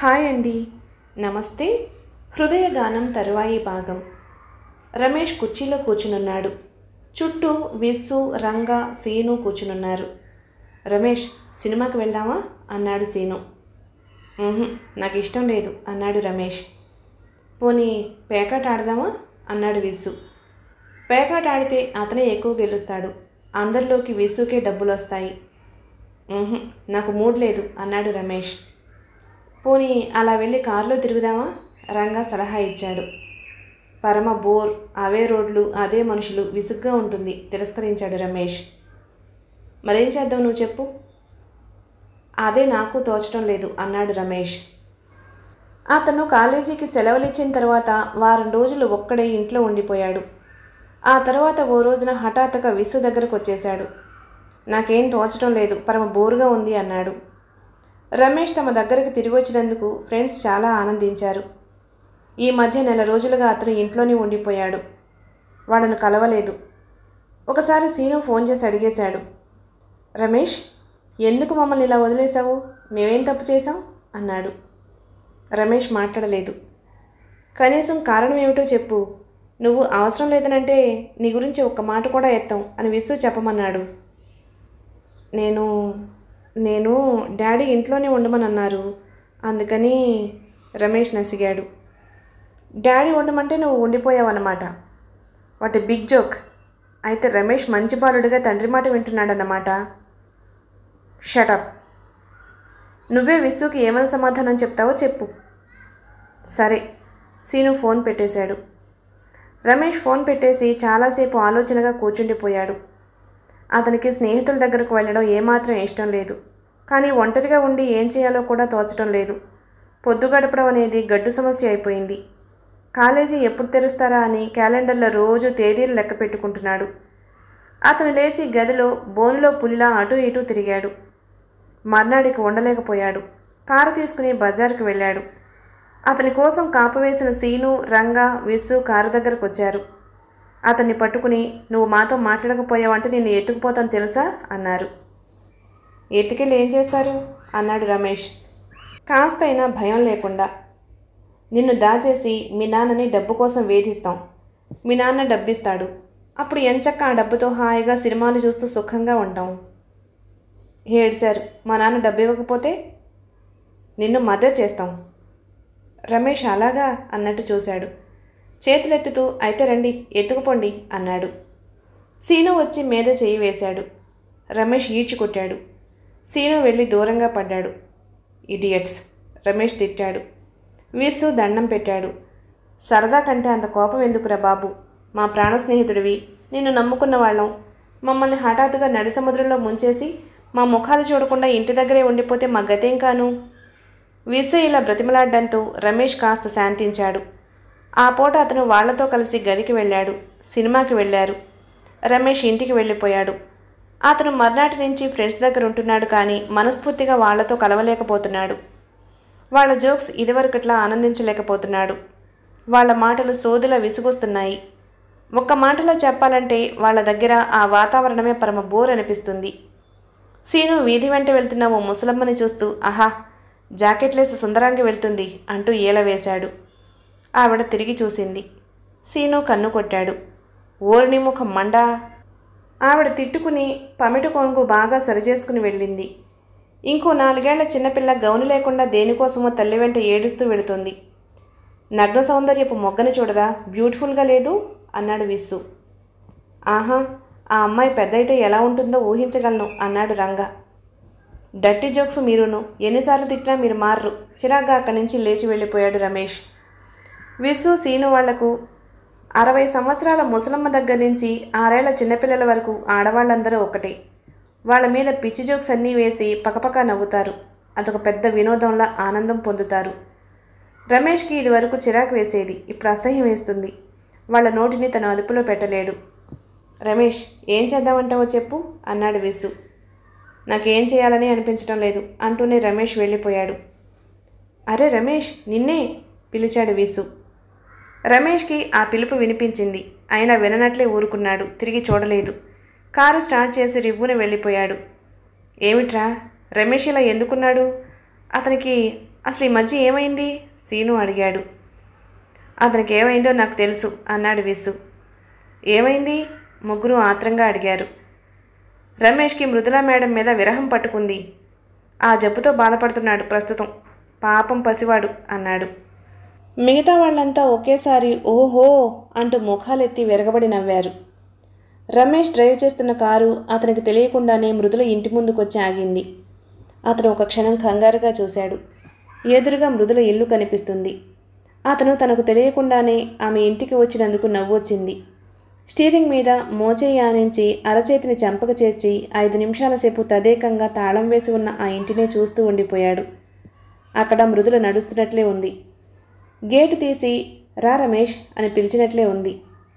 hi అండి నమస్తే హృదయగానం తరువాయి భాగం రమేష్ కుర్చీలో కూర్చునున్నాడు చుట్టూ విస్సు రంగ సీను కూర్చునున్నారు రమేష్ సినిమాకి వెళ్దామా అన్నాడు సీను "ఉహుం, నాకు ఇష్టం లేదు అన్నాడు రమేష్ పోనీ పేకాట ఆడదామా అన్నాడు విస్సు పేకాట ఆడితే అతనే ఎక్కువ గెలుస్తాడు అందరిలోకి విస్సుకే డబ్బులు వస్తాయి "ఉహుం, నాకు మూడ్ లేదు అన్నాడు రమేష్ పోనీ అలా వెళ్ళి కారులో తిరుగుదామా రంగా సలహా ఇచ్చాడు పరమ బోర్ అవే రోడ్లు అదే మనుషులు విసుగ్గా ఉంటుంది తిరస్కరించాడు రమేష్ మరేం చేద్దాం నువ్వు చెప్పు అదే నాకు తోచడం లేదు అన్నాడు రమేష్ అతను కాలేజీకి సెలవులు ఇచ్చిన తర్వాత వారం రోజులు ఒక్కడే ఇంట్లో ఉండిపోయాడు ఆ తర్వాత ఓ రోజున హఠాత్తుగా విసు దగ్గరకు వచ్చేశాడు నాకేం తోచడం లేదు పరమ బోరుగా ఉంది అన్నాడు రమేష్ తమ దగ్గరికి తిరిగి వచ్చినందుకు ఫ్రెండ్స్ చాలా ఆనందించారు ఈ మధ్య నెల రోజులుగా అతను ఇంట్లోనే ఉండిపోయాడు వాళ్ళను కలవలేదు ఒకసారి సీను ఫోన్ చేసి అడిగేశాడు రమేష్ ఎందుకు మమ్మల్ని ఇలా వదిలేశావు మేమేం తప్పు చేశాం అన్నాడు రమేష్ మాట్లాడలేదు కనీసం కారణం ఏమిటో చెప్పు నువ్వు అవసరం లేదనంటే నీ గురించి ఒక్క మాట కూడా ఎత్తాం అని విసు చెప్పమన్నాడు నేను నేను డాడీ ఇంట్లోనే ఉండమని అన్నారు అందుకని రమేష్ నసిగాడు డాడీ ఉండమంటే నువ్వు ఉండిపోయావన్నమాట వాటి బిగ్ జోక్ అయితే రమేష్ మంచి బాలుడిగా తండ్రి మాట వింటున్నాడన్నమాట షటప్ నువ్వే విసుకి ఏమైనా సమాధానం చెప్తావో చెప్పు సరే సీను ఫోన్ పెట్టేశాడు రమేష్ ఫోన్ పెట్టేసి చాలాసేపు ఆలోచనగా కూర్చుండిపోయాడు అతనికి స్నేహితుల దగ్గరకు వెళ్ళడం ఏమాత్రం ఇష్టం లేదు కానీ ఒంటరిగా ఉండి ఏం చేయాలో కూడా తోచడం లేదు పొద్దు గడపడం అనేది గడ్డు సమస్య అయిపోయింది కాలేజీ ఎప్పుడు తెరుస్తారా అని క్యాలెండర్లో రోజు తేదీలు లెక్క పెట్టుకుంటున్నాడు అతను లేచి గదిలో బోనులో పులిలా అటూ ఇటూ తిరిగాడు మర్నాడికి ఉండలేకపోయాడు కారు తీసుకుని బజార్కి వెళ్ళాడు అతని కోసం కాపు వేసిన సీను రంగా విస్సు కారు దగ్గరకు వచ్చారు అతన్ని పట్టుకుని నువ్వు మాతో మాట్లాడకపోయావంటే నేను ఎత్తుకుపోతాను తెలుసా అన్నారు ఎత్తుకెళ్ళి ఏం చేస్తారు అన్నాడు రమేష్ కాస్తైనా భయం లేకుండా నిన్ను దాచేసి మీ నాన్నని డబ్బు కోసం వేధిస్తాం మీ నాన్న డబ్బిస్తాడు అప్పుడు ఎంచక్క ఆ డబ్బుతో హాయిగా సినిమాలు చూస్తూ సుఖంగా ఉంటాం ఏడ్శారు మా నాన్న డబ్బు ఇవ్వకపోతే నిన్ను మర్డర్ చేస్తాం రమేష్ అలాగా అన్నట్టు చూశాడు చేతులెత్తుతూ అయితే రండి ఎత్తుకుపోండి అన్నాడు సీను వచ్చి మీద చేయి వేశాడు రమేష్ ఈడ్చుకొట్టాడు సీను వెళ్ళి దూరంగా పడ్డాడు ఇడియట్స్ రమేష్ తిట్టాడు విసు దండం పెట్టాడు సరదా కంటే అంత కోపం ఎందుకురా బాబు మా ప్రాణ స్నేహితుడివి నిన్ను నమ్ముకున్న వాళ్ళం మమ్మల్ని హఠాత్తుగా నడి సముద్రంలో ముంచేసి మా ముఖాలు చూడకుండా ఇంటి దగ్గరే ఉండిపోతే మా గతేం కాను విసు ఇలా బ్రతిమలాడ్డంతో రమేష్ కాస్త శాంతించాడు ఆ పూట అతను వాళ్లతో కలిసి గదికి వెళ్ళాడు సినిమాకి వెళ్ళారు రమేష్ ఇంటికి వెళ్ళిపోయాడు అతను మర్నాటి నుంచి ఫ్రెండ్స్ దగ్గర ఉంటున్నాడు కానీ మనస్ఫూర్తిగా వాళ్లతో కలవలేకపోతున్నాడు వాళ్ళ జోక్స్ ఇదివరకట్లా ఆనందించలేకపోతున్నాడు వాళ్ళ మాటలు సోదుల విసుగొస్తున్నాయి ఒక్క మాటలో చెప్పాలంటే వాళ్ళ దగ్గర ఆ వాతావరణమే పరమ బోర్ అనిపిస్తుంది సీను వీధి వెంట వెళ్తున్న ఓ ముసలమ్మని చూస్తూ ఆహా జాకెట్లేసి సుందరాంగి వెళ్తుంది అంటూ ఈల వేశాడు ఆవిడ తిరిగి చూసింది సీను కన్ను కొట్టాడు ఓరిని ముఖం మండా ఆవిడ తిట్టుకుని పమిట కొంగు బాగా సరిచేసుకుని వెళ్ళింది ఇంకో నాలుగేళ్ల చిన్నపిల్ల గౌను లేకుండా దేనికోసమో తల్లి వెంట ఏడుస్తూ వెళుతుంది నగ్న సౌందర్యపు మొగ్గని చూడరా బ్యూటిఫుల్గా లేదు అన్నాడు విస్సు ఆహా ఆ అమ్మాయి పెద్ద అయితే ఎలా ఉంటుందో ఊహించగలను అన్నాడు రంగా డట్టి జోక్స్ మీరును ఎన్నిసార్లు తిట్టినా మీరు మారరు చిరాగ్గా అక్కడి నుంచి లేచి వెళ్ళిపోయాడు రమేష్ విస్సు సీను వాళ్లకు అరవై సంవత్సరాల ముసలమ్మ దగ్గర నుంచి ఆరేళ్ల చిన్నపిల్లల వరకు ఆడవాళ్ళందరూ ఒకటే వాళ్ళ మీద పిచ్చి జోక్స్ అన్నీ వేసి పకపక నవ్వుతారు అదొక పెద్ద వినోదంలా ఆనందం పొందుతారు రమేష్కి ఇది వరకు చిరాకు వేసేది ఇప్పుడు అసహ్యం వేస్తుంది వాళ్ళ నోటిని తన అదుపులో పెట్టలేడు రమేష్ ఏం చేద్దామంటావో చెప్పు అన్నాడు విసు నాకేం చేయాలని అనిపించడం లేదు అంటూనే రమేష్ వెళ్ళిపోయాడు అరే రమేష్ నిన్నే పిలిచాడు విసు రమేష్కి ఆ పిలుపు వినిపించింది అయినా విననట్లే ఊరుకున్నాడు తిరిగి చూడలేదు కారు స్టార్ట్ చేసి రివ్వున వెళ్ళిపోయాడు ఏమిట్రా రమేష్ ఇలా ఎందుకున్నాడు అతనికి అసలు ఈ మధ్య ఏమైంది సీను అడిగాడు అతనికి ఏమైందో నాకు తెలుసు అన్నాడు విసు ఏమైంది ముగ్గురు ఆత్రంగా అడిగారు రమేష్కి మృదులా మేడం మీద విరహం పట్టుకుంది ఆ జబ్బుతో బాధపడుతున్నాడు ప్రస్తుతం పాపం పసివాడు అన్నాడు మిగతా వాళ్ళంతా ఒకేసారి ఓహో అంటూ ముఖాలెత్తి విరగబడి నవ్వారు రమేష్ డ్రైవ్ చేస్తున్న కారు అతనికి తెలియకుండానే మృదుల ఇంటి ముందుకొచ్చి ఆగింది అతను ఒక క్షణం కంగారుగా చూశాడు ఎదురుగా మృదుల ఇల్లు కనిపిస్తుంది అతను తనకు తెలియకుండానే ఆమె ఇంటికి వచ్చినందుకు నవ్వొచ్చింది స్టీరింగ్ మీద మోచేయి ఆనించి అరచేతిని చంపక చేర్చి ఐదు నిమిషాల సేపు తదేకంగా తాళం వేసి ఉన్న ఆ ఇంటినే చూస్తూ ఉండిపోయాడు అక్కడ మృదుల నడుస్తున్నట్లే ఉంది గేటు తీసి రా రమేష్ అని పిలిచినట్లే ఉంది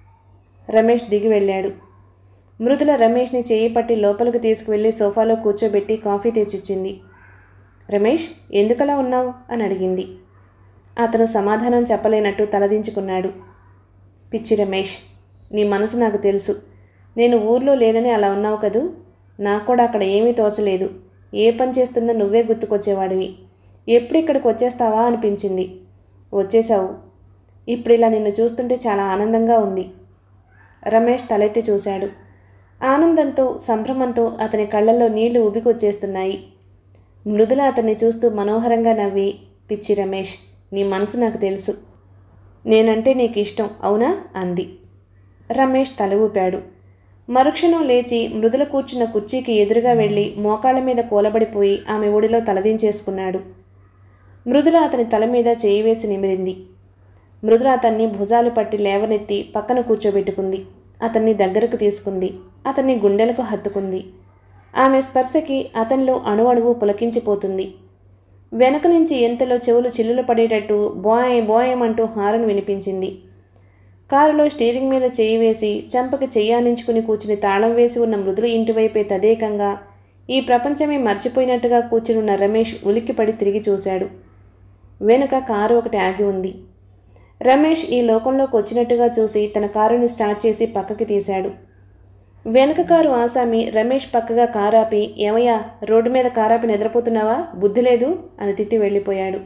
రమేష్ దిగి వెళ్ళాడు మృదుల రమేష్ని చేయి పట్టి లోపలికి తీసుకువెళ్ళి సోఫాలో కూర్చోబెట్టి కాఫీ తెచ్చిచ్చింది రమేష్ ఎందుకలా ఉన్నావు అని అడిగింది అతను సమాధానం చెప్పలేనట్టు తలదించుకున్నాడు పిచ్చి రమేష్ నీ మనసు నాకు తెలుసు నేను ఊర్లో లేనని అలా ఉన్నావు కదూ నాకు కూడా అక్కడ ఏమీ తోచలేదు ఏ పని చేస్తున్నా నువ్వే గుర్తుకొచ్చేవాడివి ఎప్పుడు ఇక్కడికి వచ్చేస్తావా అనిపించింది వచ్చేసావు ఇప్పుడు ఇలా నిన్ను చూస్తుంటే చాలా ఆనందంగా ఉంది రమేష్ తలెత్తి చూశాడు ఆనందంతో సంభ్రమంతో అతని కళ్ళల్లో నీళ్లు ఉబికొచ్చేస్తున్నాయి మృదుల అతన్ని చూస్తూ మనోహరంగా నవ్వి పిచ్చి రమేష్ నీ మనసు నాకు తెలుసు నేనంటే నీకు ఇష్టం అవునా అంది రమేష్ తల ఊపాడు మరుక్షణం లేచి మృదుల కూర్చున్న కుర్చీకి ఎదురుగా వెళ్ళి మోకాళ్ళ మీద కూలబడిపోయి ఆమె ఒడిలో తలదించేసుకున్నాడు మృదుల అతని తల మీద చేయి వేసి నిమిరింది మృదుల అతన్ని భుజాలు పట్టి లేవనెత్తి పక్కన కూర్చోబెట్టుకుంది అతన్ని దగ్గరకు తీసుకుంది అతన్ని గుండెలకు హత్తుకుంది ఆమె స్పర్శకి అతనిలో అణువణువు పులకించిపోతుంది వెనక నుంచి ఎంతలో చెవులు చిల్లులు పడేటట్టు బోయ్ బోయమంటూ హారన్ వినిపించింది కారులో స్టీరింగ్ మీద చేయి వేసి చంపకి చెయ్యానించుకుని కూర్చుని తాళం వేసి ఉన్న మృదుల ఇంటివైపే తదేకంగా ఈ ప్రపంచమే మర్చిపోయినట్టుగా కూర్చునున్న రమేష్ ఉలిక్కిపడి తిరిగి చూశాడు వెనుక కారు ఒకటి ఆగి ఉంది రమేష్ ఈ లోకంలోకి వచ్చినట్టుగా చూసి తన కారుని స్టార్ట్ చేసి పక్కకి తీశాడు వెనక కారు ఆసామి రమేష్ పక్కగా కారాపి ఏమయ్యా రోడ్డు మీద కారాపి నిద్రపోతున్నావా బుద్ధి లేదు అని తిట్టి వెళ్ళిపోయాడు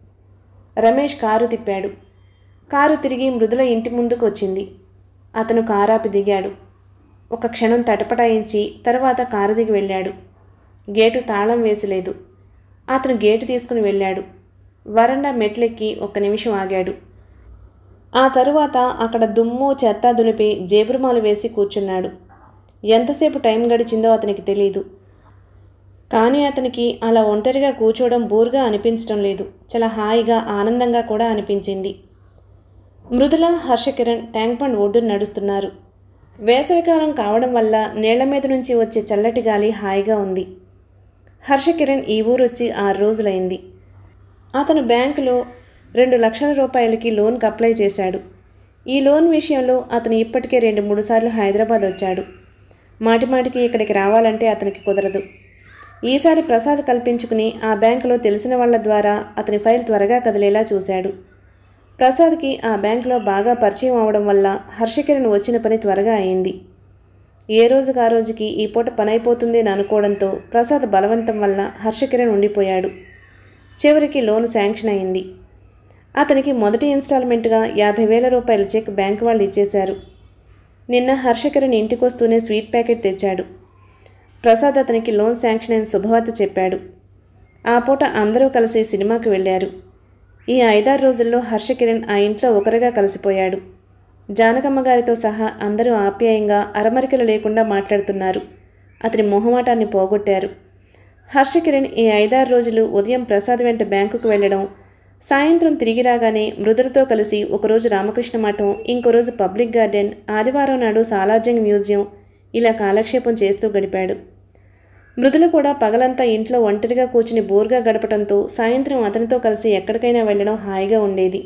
రమేష్ కారు తిప్పాడు కారు తిరిగి మృదుల ఇంటి ముందుకు వచ్చింది అతను కారాపి దిగాడు ఒక క్షణం తటపటాయించి తర్వాత కారు దిగి వెళ్ళాడు గేటు తాళం వేసలేదు అతను గేటు తీసుకుని వెళ్ళాడు వరండా మెట్లెక్కి ఒక్క నిమిషం ఆగాడు ఆ తరువాత అక్కడ దుమ్ము చెత్త దులిపి జేబురుమాలు వేసి కూర్చున్నాడు ఎంతసేపు టైం గడిచిందో అతనికి తెలియదు కానీ అతనికి అలా ఒంటరిగా కూర్చోవడం బోరుగా అనిపించడం లేదు చాలా హాయిగా ఆనందంగా కూడా అనిపించింది మృదుల హర్షకిరణ్ ట్యాంక్ బండ్ ఒడ్డున నడుస్తున్నారు వేసవికాలం కావడం వల్ల నీళ్ల మీద నుంచి వచ్చే చల్లటి గాలి హాయిగా ఉంది హర్షకిరణ్ ఈ ఊరు వచ్చి ఆరు రోజులైంది అతను బ్యాంకులో రెండు లక్షల రూపాయలకి లోన్కి అప్లై చేశాడు ఈ లోన్ విషయంలో అతను ఇప్పటికే రెండు మూడు సార్లు హైదరాబాద్ వచ్చాడు మాటిమాటికి ఇక్కడికి రావాలంటే అతనికి కుదరదు ఈసారి ప్రసాద్ కల్పించుకుని ఆ బ్యాంకులో తెలిసిన వాళ్ళ ద్వారా అతని ఫైల్ త్వరగా కదిలేలా చూశాడు ప్రసాద్కి ఆ బ్యాంకులో బాగా పరిచయం అవడం వల్ల హర్షకిరణ్ వచ్చిన పని త్వరగా అయింది ఏ రోజుకు ఆ రోజుకి ఈ పూట పని అయిపోతుంది అని అనుకోవడంతో ప్రసాద్ బలవంతం వల్ల హర్షకిరణ్ ఉండిపోయాడు చివరికి లోన్ శాంక్షన్ అయింది అతనికి మొదటి ఇన్స్టాల్మెంట్గా యాభై వేల రూపాయల చెక్ బ్యాంకు వాళ్ళు ఇచ్చేశారు నిన్న హర్షకిరణ్ ఇంటికొస్తూనే స్వీట్ ప్యాకెట్ తెచ్చాడు ప్రసాద్ అతనికి లోన్ శాంక్షన్ అయిన శుభవార్త చెప్పాడు ఆ పూట అందరూ కలిసి సినిమాకి వెళ్ళారు ఈ ఐదారు రోజుల్లో హర్షకిరణ్ ఆ ఇంట్లో ఒకరిగా కలిసిపోయాడు జానకమ్మ గారితో సహా అందరూ ఆప్యాయంగా అరమరికలు లేకుండా మాట్లాడుతున్నారు అతని మొహమాటాన్ని పోగొట్టారు హర్షకిరణ్ ఈ ఐదారు రోజులు ఉదయం ప్రసాద్ వెంట బ్యాంకుకు వెళ్ళడం సాయంత్రం తిరిగి రాగానే మృదులతో కలిసి ఒకరోజు రామకృష్ణ మఠం ఇంకో రోజు పబ్లిక్ గార్డెన్ ఆదివారం నాడు సాలార్జంగ్ మ్యూజియం ఇలా కాలక్షేపం చేస్తూ గడిపాడు మృదులు కూడా పగలంతా ఇంట్లో ఒంటరిగా కూర్చుని బోర్గా గడపడంతో సాయంత్రం అతనితో కలిసి ఎక్కడికైనా వెళ్ళడం హాయిగా ఉండేది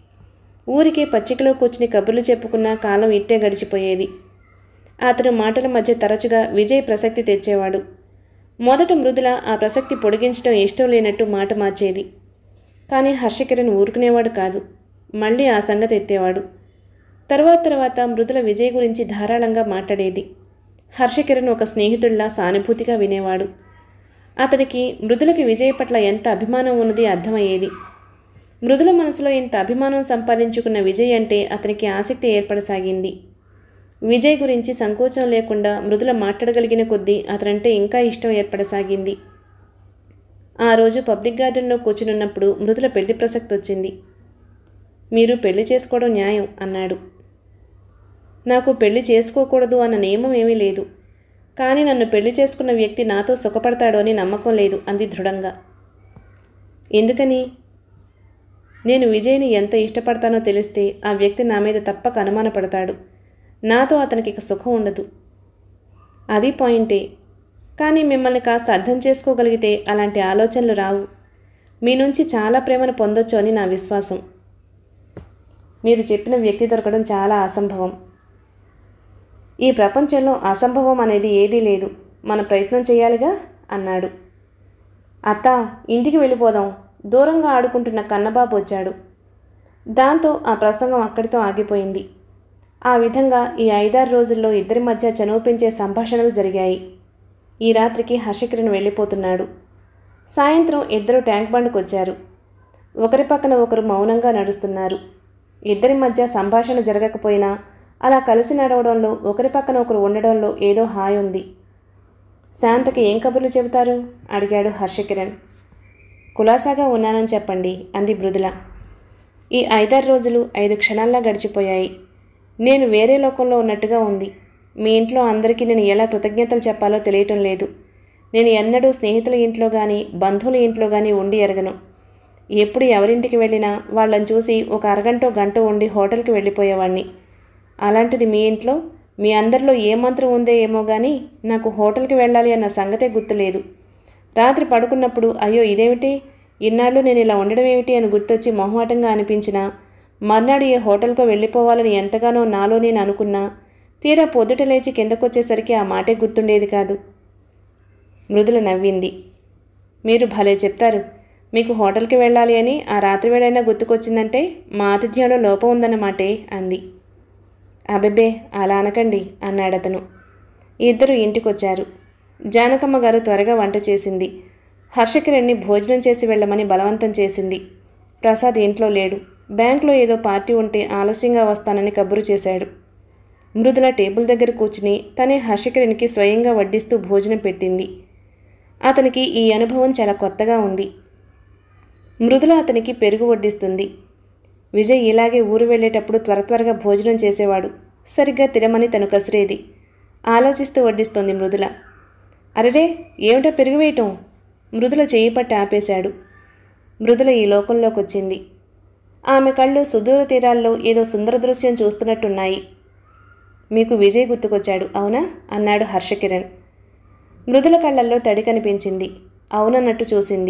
ఊరికి పచ్చికలో కూర్చుని కబుర్లు చెప్పుకున్న కాలం ఇట్టే గడిచిపోయేది అతను మాటల మధ్య తరచుగా విజయ్ ప్రసక్తి తెచ్చేవాడు మొదట మృదుల ఆ ప్రసక్తి పొడిగించడం ఇష్టం లేనట్టు మాట మార్చేది కానీ హర్షకిరణ్ ఊరుకునేవాడు కాదు మళ్ళీ ఆ సంగతి ఎత్తేవాడు తర్వాత తర్వాత మృదుల విజయ్ గురించి ధారాళంగా మాట్లాడేది హర్షకిరణ్ ఒక స్నేహితుల్లా సానుభూతిగా వినేవాడు అతడికి మృదులకి విజయ్ పట్ల ఎంత అభిమానం ఉన్నది అర్థమయ్యేది మృదుల మనసులో ఇంత అభిమానం సంపాదించుకున్న విజయ్ అంటే అతనికి ఆసక్తి ఏర్పడసాగింది విజయ్ గురించి సంకోచం లేకుండా మృదుల మాట్లాడగలిగిన కొద్దీ అతనంటే ఇంకా ఇష్టం ఏర్పడసాగింది ఆ రోజు పబ్లిక్ గార్డెన్లో కూర్చునున్నప్పుడు మృదుల పెళ్లి ప్రసక్తి వచ్చింది మీరు పెళ్లి చేసుకోవడం న్యాయం అన్నాడు నాకు పెళ్లి చేసుకోకూడదు అన్న నియమం ఏమీ లేదు కానీ నన్ను పెళ్లి చేసుకున్న వ్యక్తి నాతో సుఖపడతాడు అని నమ్మకం లేదు అంది దృఢంగా ఎందుకని నేను విజయ్ని ఎంత ఇష్టపడతానో తెలిస్తే ఆ వ్యక్తి నా మీద తప్పక అనుమానపడతాడు నాతో అతనికి ఇక సుఖం ఉండదు అది పాయింటే కానీ మిమ్మల్ని కాస్త అర్థం చేసుకోగలిగితే అలాంటి ఆలోచనలు రావు మీ నుంచి చాలా ప్రేమను పొందొచ్చు అని నా విశ్వాసం మీరు చెప్పిన వ్యక్తి దొరకడం చాలా అసంభవం ఈ ప్రపంచంలో అసంభవం అనేది ఏదీ లేదు మన ప్రయత్నం చేయాలిగా అన్నాడు అత్త ఇంటికి వెళ్ళిపోదాం దూరంగా ఆడుకుంటున్న కన్నబాబు వచ్చాడు దాంతో ఆ ప్రసంగం అక్కడితో ఆగిపోయింది ఆ విధంగా ఈ ఐదారు రోజుల్లో ఇద్దరి మధ్య చనువు పెంచే సంభాషణలు జరిగాయి ఈ రాత్రికి హర్షకిరణ్ వెళ్ళిపోతున్నాడు సాయంత్రం ఇద్దరు ట్యాంక్ బండ్కి వచ్చారు ఒకరి పక్కన ఒకరు మౌనంగా నడుస్తున్నారు ఇద్దరి మధ్య సంభాషణ జరగకపోయినా అలా కలిసి నడవడంలో ఒకరి పక్కన ఒకరు ఉండడంలో ఏదో హాయి ఉంది శాంతకి ఏం కబుర్లు చెబుతారు అడిగాడు హర్షకిరణ్ కులాసాగా ఉన్నానని చెప్పండి అంది మృదుల ఈ ఐదారు రోజులు ఐదు క్షణాల్లా గడిచిపోయాయి నేను వేరే లోకంలో ఉన్నట్టుగా ఉంది మీ ఇంట్లో అందరికీ నేను ఎలా కృతజ్ఞతలు చెప్పాలో తెలియటం లేదు నేను ఎన్నడూ స్నేహితుల ఇంట్లో కానీ బంధువుల ఇంట్లో కానీ ఉండి ఎరగను ఎప్పుడు ఎవరింటికి వెళ్ళినా వాళ్ళని చూసి ఒక అరగంట గంట ఉండి హోటల్కి వెళ్ళిపోయేవాడిని అలాంటిది మీ ఇంట్లో మీ అందరిలో ఏ మంత్రం ఉందే ఏమో కానీ నాకు హోటల్కి వెళ్ళాలి అన్న సంగతే గుర్తులేదు రాత్రి పడుకున్నప్పుడు అయ్యో ఇదేమిటి ఇన్నాళ్ళు నేను ఇలా ఉండడం ఏమిటి అని గుర్తొచ్చి మొహమాటంగా అనిపించినా మర్నాడు ఏ హోటల్కో వెళ్ళిపోవాలని ఎంతగానో నాలో నేను అనుకున్నా తీరా పొద్దుట లేచి కిందకొచ్చేసరికి ఆ మాటే గుర్తుండేది కాదు మృదుల నవ్వింది మీరు భలే చెప్తారు మీకు హోటల్కి వెళ్ళాలి అని ఆ రాత్రి వేళైనా గుర్తుకొచ్చిందంటే మా ఆతిథ్యంలో లోపం ఉందన్నమాటే అంది అబెబ్బే అలా అనకండి అన్నాడతను ఇద్దరు ఇంటికొచ్చారు జానకమ్మ గారు త్వరగా వంట చేసింది హర్షకిరణ్ణి భోజనం చేసి వెళ్ళమని బలవంతం చేసింది ప్రసాద్ ఇంట్లో లేడు బ్యాంక్లో ఏదో పార్టీ ఉంటే ఆలస్యంగా వస్తానని కబురు చేశాడు మృదుల టేబుల్ దగ్గర కూర్చుని తనే హర్షకిరణ్కి స్వయంగా వడ్డిస్తూ భోజనం పెట్టింది అతనికి ఈ అనుభవం చాలా కొత్తగా ఉంది మృదుల అతనికి పెరుగు వడ్డిస్తుంది విజయ్ ఇలాగే ఊరు వెళ్ళేటప్పుడు త్వర త్వరగా భోజనం చేసేవాడు సరిగ్గా తినమని తను కసిరేది ఆలోచిస్తూ వడ్డిస్తోంది మృదుల అరెరే ఏమిటో పెరుగు వేయటం మృదుల చేయి పట్టి ఆపేశాడు మృదుల ఈ లోకంలోకి వచ్చింది ఆమె కళ్ళు సుదూర తీరాల్లో ఏదో సుందర దృశ్యం చూస్తున్నట్టున్నాయి మీకు విజయ్ గుర్తుకొచ్చాడు అవునా అన్నాడు హర్షకిరణ్ మృదుల కళ్ళల్లో తడి కనిపించింది అవునన్నట్టు చూసింది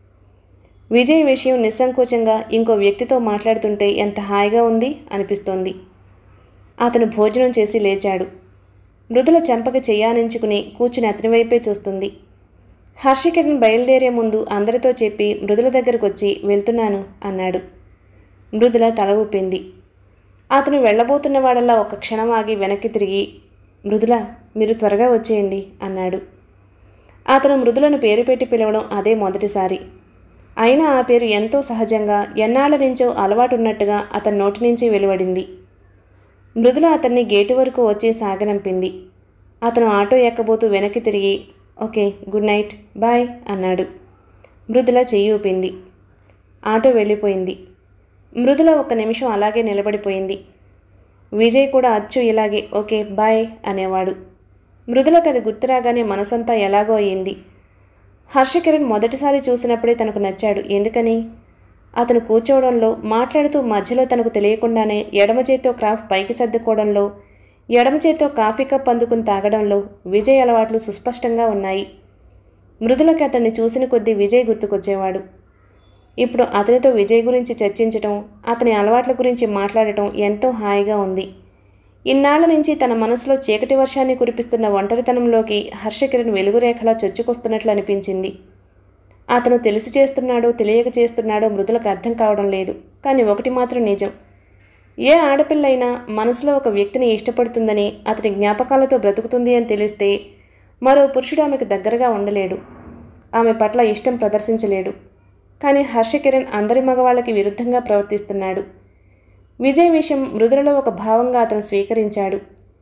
విజయ్ విషయం నిస్సంకోచంగా ఇంకో వ్యక్తితో మాట్లాడుతుంటే ఎంత హాయిగా ఉంది అనిపిస్తోంది అతను భోజనం చేసి లేచాడు మృదుల చెంపక చెయ్యానించుకుని కూర్చుని అతని వైపే చూస్తుంది హర్షకిరణ్ బయలుదేరే ముందు అందరితో చెప్పి మృదుల దగ్గరకు వచ్చి వెళ్తున్నాను అన్నాడు మృదుల తల ఊపింది అతను వెళ్ళబోతున్న వాడల్లా ఒక క్షణం ఆగి వెనక్కి తిరిగి మృదుల మీరు త్వరగా వచ్చేయండి అన్నాడు అతను మృదులను పేరు పెట్టి పిలవడం అదే మొదటిసారి అయినా ఆ పేరు ఎంతో సహజంగా ఎన్నాళ్ల నుంచో అలవాటున్నట్టుగా అతని నోటి నుంచి వెలువడింది మృదుల అతన్ని గేటు వరకు వచ్చి సాగనంపింది అతను ఆటో ఎక్కబోతూ వెనక్కి తిరిగి ఓకే గుడ్ నైట్ బాయ్ అన్నాడు మృదుల చెయ్యి ఊపింది ఆటో వెళ్ళిపోయింది మృదుల ఒక నిమిషం అలాగే నిలబడిపోయింది విజయ్ కూడా అచ్చు ఇలాగే ఓకే బాయ్ అనేవాడు మృదులకు అది గుర్తురాగానే మనసంతా ఎలాగో అయింది హర్షకిరణ్ మొదటిసారి చూసినప్పుడే తనకు నచ్చాడు ఎందుకని అతను కూర్చోవడంలో మాట్లాడుతూ మధ్యలో తనకు తెలియకుండానే ఎడమ చేత్తో క్రాఫ్ పైకి సర్దుకోవడంలో ఎడమ చేత్తో కాఫీ కప్ అందుకుని తాగడంలో విజయ్ అలవాట్లు సుస్పష్టంగా ఉన్నాయి మృదులకి అతన్ని చూసిన కొద్దీ విజయ్ గుర్తుకొచ్చేవాడు ఇప్పుడు అతనితో విజయ్ గురించి చర్చించటం అతని అలవాట్ల గురించి మాట్లాడటం ఎంతో హాయిగా ఉంది ఇన్నాళ్ల నుంచి తన మనసులో చీకటి వర్షాన్ని కురిపిస్తున్న ఒంటరితనంలోకి హర్షకిరణ్ వెలుగురేఖలా చొచ్చుకొస్తున్నట్లు అనిపించింది అతను తెలిసి చేస్తున్నాడో తెలియక చేస్తున్నాడో మృదులకు అర్థం కావడం లేదు కానీ ఒకటి మాత్రం నిజం ఏ ఆడపిల్లైనా మనసులో ఒక వ్యక్తిని ఇష్టపడుతుందని అతని జ్ఞాపకాలతో బ్రతుకుతుంది అని తెలిస్తే మరో పురుషుడు ఆమెకు దగ్గరగా ఉండలేడు ఆమె పట్ల ఇష్టం ప్రదర్శించలేడు కానీ హర్షకిరణ్ అందరి మగవాళ్ళకి విరుద్ధంగా ప్రవర్తిస్తున్నాడు విజయ్ విషయం మృదులలో ఒక భావంగా అతను స్వీకరించాడు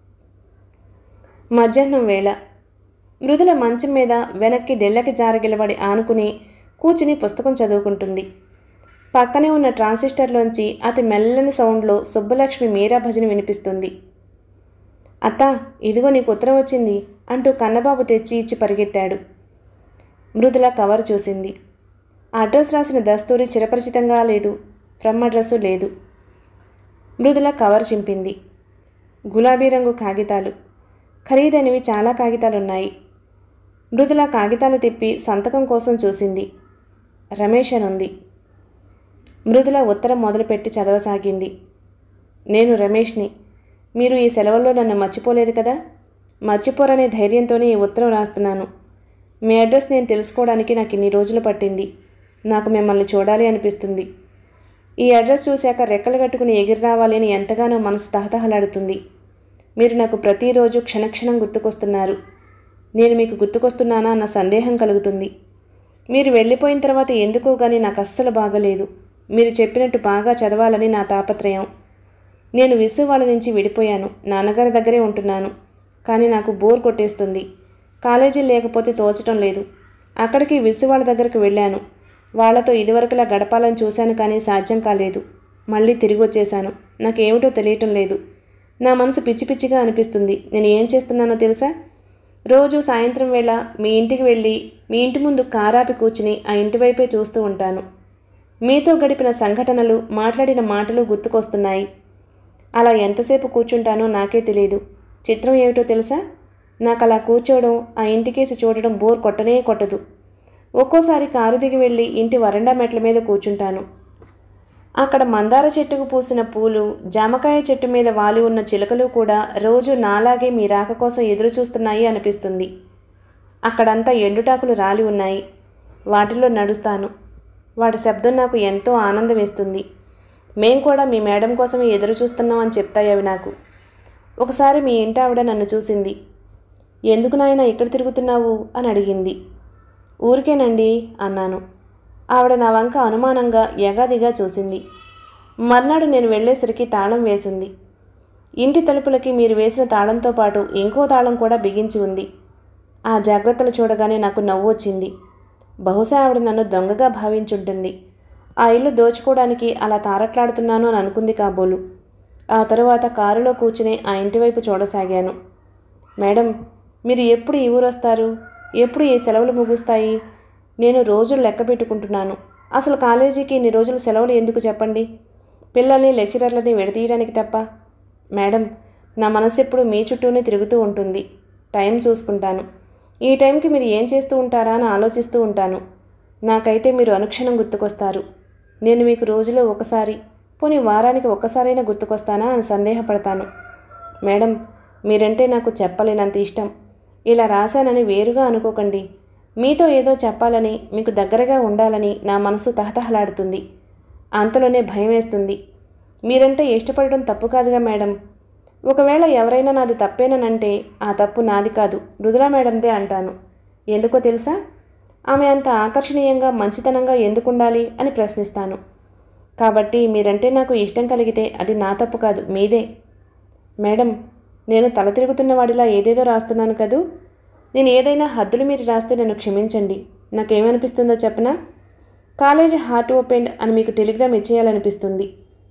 మధ్యాహ్నం వేళ మృదుల మంచం మీద వెనక్కి దెల్లకి జారగిలబడి ఆనుకుని కూర్చుని పుస్తకం చదువుకుంటుంది పక్కనే ఉన్న ట్రాన్సిస్టర్లోంచి అతి మెల్లని సౌండ్లో సుబ్బలక్ష్మి మీరా భజన వినిపిస్తుంది అత్త ఇదిగో నీకు ఉత్తరం వచ్చింది అంటూ కన్నబాబు తెచ్చి ఇచ్చి పరిగెత్తాడు మృదుల కవర్ చూసింది అడ్రస్ రాసిన దస్తూరి చిరపరిచితంగా లేదు ఫ్రమ్ అడ్రస్సు లేదు మృదుల కవర్ చింపింది గులాబీ రంగు కాగితాలు ఖరీదైనవి చాలా కాగితాలున్నాయి మృదుల కాగితాలు తిప్పి సంతకం కోసం చూసింది రమేష్ అనుంది మృదుల ఉత్తరం మొదలుపెట్టి చదవసాగింది నేను రమేష్ని మీరు ఈ సెలవుల్లో నన్ను మర్చిపోలేదు కదా మర్చిపోరనే ధైర్యంతోనే ఈ ఉత్తరం రాస్తున్నాను మీ అడ్రస్ నేను తెలుసుకోవడానికి నాకు ఇన్ని రోజులు పట్టింది నాకు మిమ్మల్ని చూడాలి అనిపిస్తుంది ఈ అడ్రస్ చూశాక రెక్కలు కట్టుకుని ఎగిరి రావాలి అని ఎంతగానో మనసు తహతహలాడుతుంది మీరు నాకు ప్రతిరోజు క్షణక్షణం గుర్తుకొస్తున్నారు నేను మీకు గుర్తుకొస్తున్నానా అన్న సందేహం కలుగుతుంది మీరు వెళ్ళిపోయిన తర్వాత ఎందుకో కానీ నాకు అస్సలు బాగలేదు మీరు చెప్పినట్టు బాగా చదవాలని నా తాపత్రయం నేను విసు వాళ్ళ నుంచి విడిపోయాను నాన్నగారి దగ్గరే ఉంటున్నాను కానీ నాకు బోర్ కొట్టేస్తుంది కాలేజీ లేకపోతే తోచటం లేదు అక్కడికి విసు వాళ్ళ దగ్గరికి వెళ్ళాను వాళ్లతో ఇదివరకులా గడపాలని చూశాను కానీ సాధ్యం కాలేదు మళ్ళీ తిరిగి వచ్చేశాను నాకేమిటో తెలియటం లేదు నా మనసు పిచ్చి పిచ్చిగా అనిపిస్తుంది నేను ఏం చేస్తున్నానో తెలుసా రోజు సాయంత్రం వేళ మీ ఇంటికి వెళ్ళి మీ ఇంటి ముందు కారాపి కూర్చుని ఆ ఇంటి వైపే చూస్తూ ఉంటాను మీతో గడిపిన సంఘటనలు మాట్లాడిన మాటలు గుర్తుకొస్తున్నాయి అలా ఎంతసేపు కూర్చుంటానో నాకే తెలియదు చిత్రం ఏమిటో తెలుసా నాకు అలా కూర్చోవడం ఆ ఇంటికేసి చూడడం బోర్ కొట్టనే కొట్టదు ఒక్కోసారి కారు దిగి వెళ్ళి ఇంటి వరండా మెట్ల మీద కూర్చుంటాను అక్కడ మందార చెట్టుకు పూసిన పూలు జామకాయ చెట్టు మీద వాలి ఉన్న చిలుకలు కూడా రోజు నాలాగే మీ రాక కోసం ఎదురు చూస్తున్నాయి అనిపిస్తుంది అక్కడంతా ఎండుటాకులు రాలి ఉన్నాయి వాటిలో నడుస్తాను వాటి శబ్దం నాకు ఎంతో ఆనందం ఇస్తుంది మేం కూడా మీ మేడం కోసమే ఎదురు చూస్తున్నాం అని చెప్తాయి అవి నాకు ఒకసారి మీ ఇంటి ఆవిడ నన్ను చూసింది ఎందుకు నాయన ఇక్కడ తిరుగుతున్నావు అని అడిగింది ఊరికేనండి అన్నాను ఆవిడ నా వంక అనుమానంగా ఎగాదిగా చూసింది మర్నాడు నేను వెళ్ళేసరికి తాళం వేసింది ఇంటి తలుపులకి మీరు వేసిన తాళంతో పాటు ఇంకో తాళం కూడా బిగించి ఉంది ఆ జాగ్రత్తలు చూడగానే నాకు నవ్వు వచ్చింది బహుశా ఆవిడ నన్ను దొంగగా భావించుంటుంది ఆ ఇల్లు దోచుకోవడానికి అలా తారట్లాడుతున్నాను అని అనుకుంది కాబోలు ఆ తరువాత కారులో కూర్చుని ఆ ఇంటి వైపు చూడసాగాను మేడం మీరు ఎప్పుడు ఈ ఊరు వస్తారు ఎప్పుడు ఈ సెలవులు ముగుస్తాయి నేను రోజులు లెక్క పెట్టుకుంటున్నాను అసలు కాలేజీకి ఇన్ని రోజులు సెలవులు ఎందుకు చెప్పండి పిల్లల్ని లెక్చరర్లని విడదీయడానికి తప్ప మేడం నా మనసు ఎప్పుడు మీ చుట్టూనే తిరుగుతూ ఉంటుంది టైం చూసుకుంటాను ఈ టైంకి మీరు ఏం చేస్తూ ఉంటారా అని ఆలోచిస్తూ ఉంటాను నాకైతే మీరు అనుక్షణం గుర్తుకొస్తారు నేను మీకు రోజులో ఒకసారి పోనీ వారానికి ఒక్కసారైనా గుర్తుకొస్తానా అని సందేహపడతాను మేడం మీరంటే నాకు చెప్పలేనంత ఇష్టం ఇలా రాశానని వేరుగా అనుకోకండి మీతో ఏదో చెప్పాలని మీకు దగ్గరగా ఉండాలని నా మనసు తహతహలాడుతుంది అంతలోనే భయం వేస్తుంది మీరంటే ఇష్టపడడం తప్పు కాదుగా మేడం ఒకవేళ ఎవరైనా నాది తప్పేననంటే ఆ తప్పు నాది కాదు మృదులా మేడందే అంటాను ఎందుకో తెలుసా ఆమె అంత ఆకర్షణీయంగా మంచితనంగా ఎందుకుండాలి అని ప్రశ్నిస్తాను కాబట్టి మీరంటే నాకు ఇష్టం కలిగితే అది నా తప్పు కాదు మీదే మేడం నేను తల తిరుగుతున్న వాడిలా ఏదేదో రాస్తున్నాను కదూ నేను ఏదైనా హద్దులు మీరు రాస్తే నన్ను క్షమించండి నాకేమనిపిస్తుందో చెప్పనా కాలేజీ హార్ట్ ఓపెన్ అని మీకు టెలిగ్రామ్ ఇచ్చేయాలనిపిస్తుంది